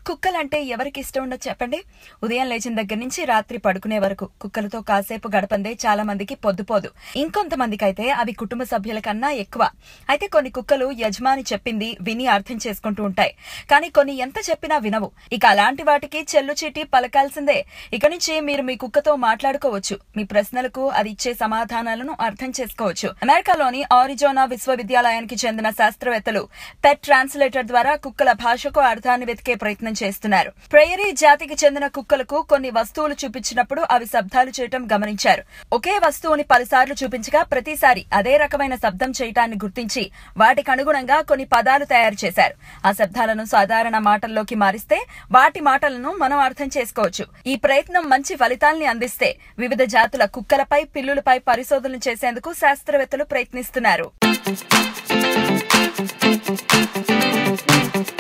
కుక్కలంటే ఎవరికి ఇష్టం ఉండదు చెప్పండి ఉదయం లేచిన దగ్గర నుంచి రాత్రి పడుకునే వరకు కుక్కలతో కాసేపు గడపందే చాలా మందికి పొద్దుపోదు ఇంకొంతమందికి అయితే అవి కుటుంబ సభ్యుల కన్నా ఎక్కువ అయితే కొన్ని కుక్కలు యజమాని చెప్పింది విని అర్థం చేసుకుంటూ ఉంటాయి కానీ కొన్ని ఎంత చెప్పినా వినవు ఇక అలాంటి వాటికి చెల్లు చీటి పలకాల్సిందే ఇక నుంచి మీరు మీ కుక్కతో మాట్లాడుకోవచ్చు మీ ప్రశ్నలకు అది ఇచ్చే సమాధానాలను అర్థం చేసుకోవచ్చు అమెరికాలోని ఆరిజోనా విశ్వవిద్యాలయానికి చెందిన శాస్త్రవేత్తలు పెట్ ట్రాన్స్లేటర్ ద్వారా కుక్కల భాషకు అర్థాన్ని వెతికే ప్రయత్నం చేస్తున్నారు ప్రేయరీ జాతికి చెందిన కుక్కలకు కొన్ని వస్తువులు చూపించినప్పుడు అవి శబ్దాలు చేయటం గమనించారు ఒకే వస్తువుని పలుసార్లు చూపించగా ప్రతిసారి అదే రకమైన శబ్దం చేయటాన్ని గుర్తించి వాటికి అనుగుణంగా కొన్ని పదాలు తయారు చేశారు ఆ శబ్దాలను సాధారణ మాటల్లోకి మారిస్తే వాటి మాటలను మనం అర్థం చేసుకోవచ్చు ఈ ప్రయత్నం మంచి ఫలితాల్ని అందిస్తే వివిధ జాతుల కుక్కలపై పిల్లులపై పరిశోధనలు చేసేందుకు శాస్త్రవేత్తలు ప్రయత్నిస్తున్నారు